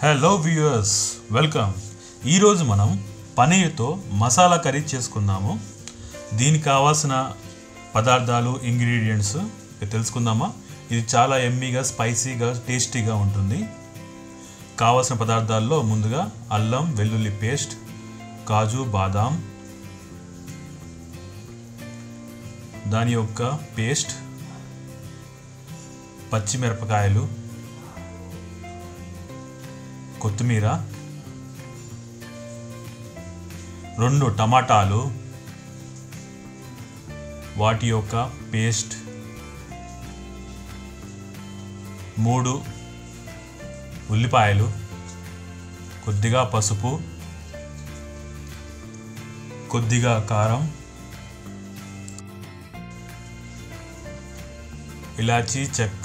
hello viewers welcome ఈరోజు మనం పనీర్తో masala curry చేసుకుందాము దీనికి కావాల్సిన పదార్థాలు ఇంగ్రీడియంట్స్ తెలుసుకుందామా ఇది చాలా ఎమ్మీగా స్పైసీగా టేస్టీగా ఉంటుంది కావాల్సిన పదార్థాల్లో ముందుగా అల్లం వెల్లుల్లి పేస్ట్ కాజు బాదాం దాని యొక్క పేస్ట్ పచ్చిమిరపకాయలు కొత్తిమీర రెండు టమాటాలు వాటి యొక్క పేస్ట్ మూడు ఉల్లిపాయలు కొద్దిగా పసుపు కొద్దిగా కారం ఇలాచీ చెక్క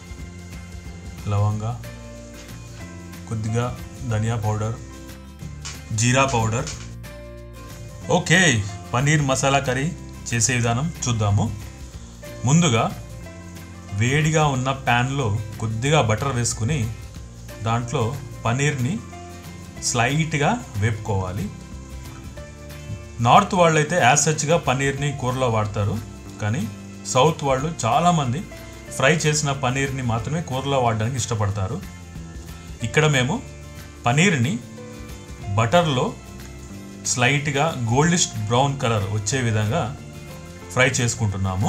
లవంగా కొద్దిగా ధనియా పౌడర్ జీరా powder okay paneer masala curry చేసే విధానం చూద్దాము ముందుగా వేడిగా ఉన్న ప్యాన్లో కొద్దిగా బటర్ వేసుకుని దాంట్లో పన్నీర్ని స్లైట్గా వేపుకోవాలి నార్త్ వాళ్ళు అయితే యాజ్ సచ్గా పన్నీర్ని కూరలో వాడతారు కానీ సౌత్ వాళ్ళు చాలామంది ఫ్రై చేసిన పన్నీర్ని మాత్రమే కూరలో వాడడానికి ఇష్టపడతారు ఇక్కడ మేము పనీర్ని బటర్లో స్లైట్గా గోల్డిష్ బ్రౌన్ కలర్ వచ్చే విధంగా ఫ్రై చేసుకుంటున్నాము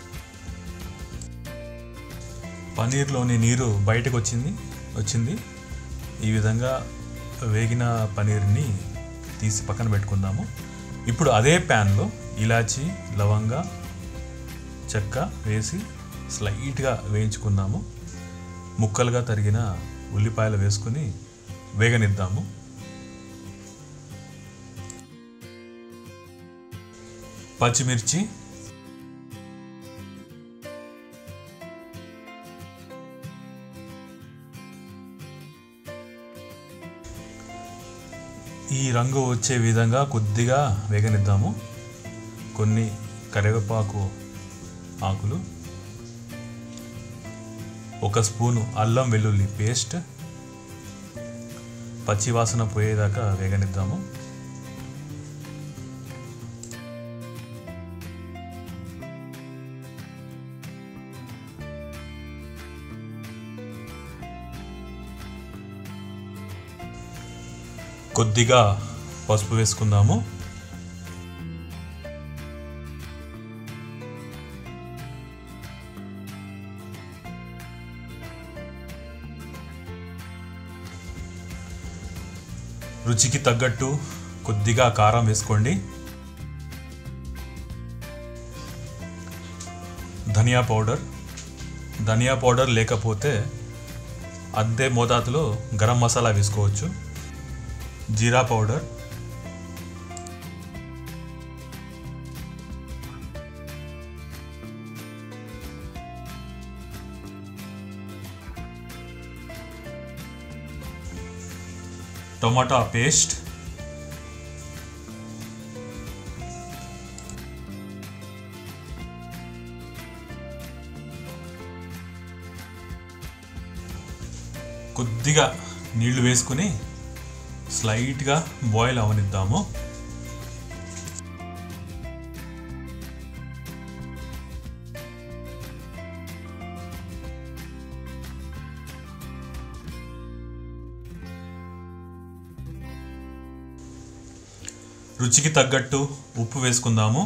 పనీర్లోని నీరు బయటకు వచ్చింది వచ్చింది ఈ విధంగా వేగిన పనీర్ని తీసి పక్కన పెట్టుకుందాము ఇప్పుడు అదే ప్యాన్లో ఇలాచి లవంగా చెక్క వేసి స్లైట్గా వేయించుకుందాము ముక్కలుగా తరిగిన ఉల్లిపాయలు వేసుకుని వేగనిద్దాము పచ్చిమిర్చి ఈ రంగు వచ్చే విధంగా కొద్దిగా వేగనిద్దాము కొన్ని కరివేపాకు ఆకులు ఒక స్పూను అల్లం వెల్లుల్లి పేస్ట్ పచ్చివాసన పోయేదాకా వేగనిద్దాము కొద్దిగా పసుపు వేసుకుందాము రుచికి తగ్గట్టు కొద్దిగా కారం వేసుకోండి ధనియా పౌడర్ ధనియా పౌడర్ లేకపోతే అదే మోతాదులో గరం మసాలా వేసుకోవచ్చు జీరా పౌడర్ టొమాటో పేస్ట్ కొద్దిగా నీళ్లు వేసుకుని స్లైట్గా బాయిల్ అవనిద్దాము రుచికి తగ్గట్టు ఉప్పు వేసుకుందాము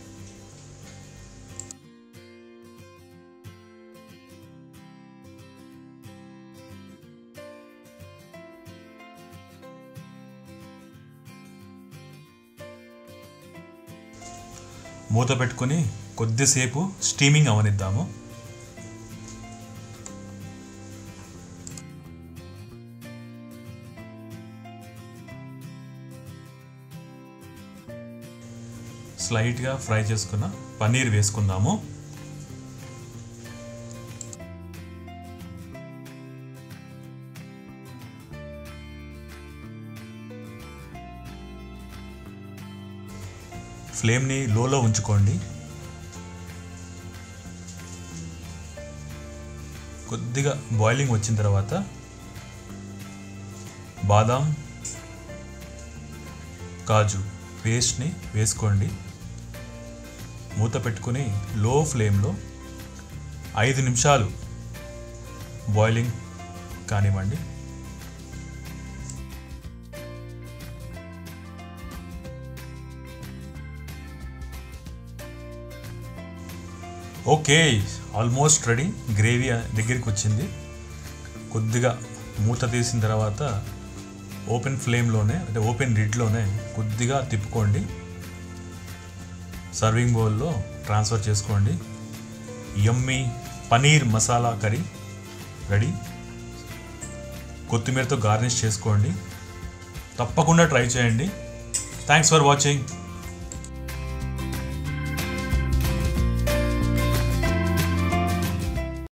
మూత పెట్టుకుని కొద్దిసేపు స్టీమింగ్ అవనిద్దాము స్లైట్గా ఫ్రై చేసుకున్న పన్నీర్ వేసుకుందాము ఫ్లేమ్ని లోలో ఉంచుకోండి కొద్దిగా బాయిలింగ్ వచ్చిన తర్వాత బాదాం కాజు పేస్ట్ని వేసుకోండి మూత పెట్టుకుని లో ఫ్లేమ్లో ఐదు నిమిషాలు బాయిలింగ్ కానివ్వండి ఓకే ఆల్మోస్ట్ రెడీ గ్రేవీ దగ్గరికి వచ్చింది కొద్దిగా మూత తీసిన తర్వాత ఓపెన్ ఫ్లేమ్లోనే అంటే ఓపెన్ రిడ్లోనే కొద్దిగా తిప్పుకోండి సర్వింగ్ బౌల్లో ట్రాన్స్ఫర్ చేసుకోండి yummy paneer masala curry ready కొత్తిమీరతో గార్నిష్ చేసుకోండి తప్పకుండా ట్రై చేయండి థ్యాంక్స్ ఫర్ వాచింగ్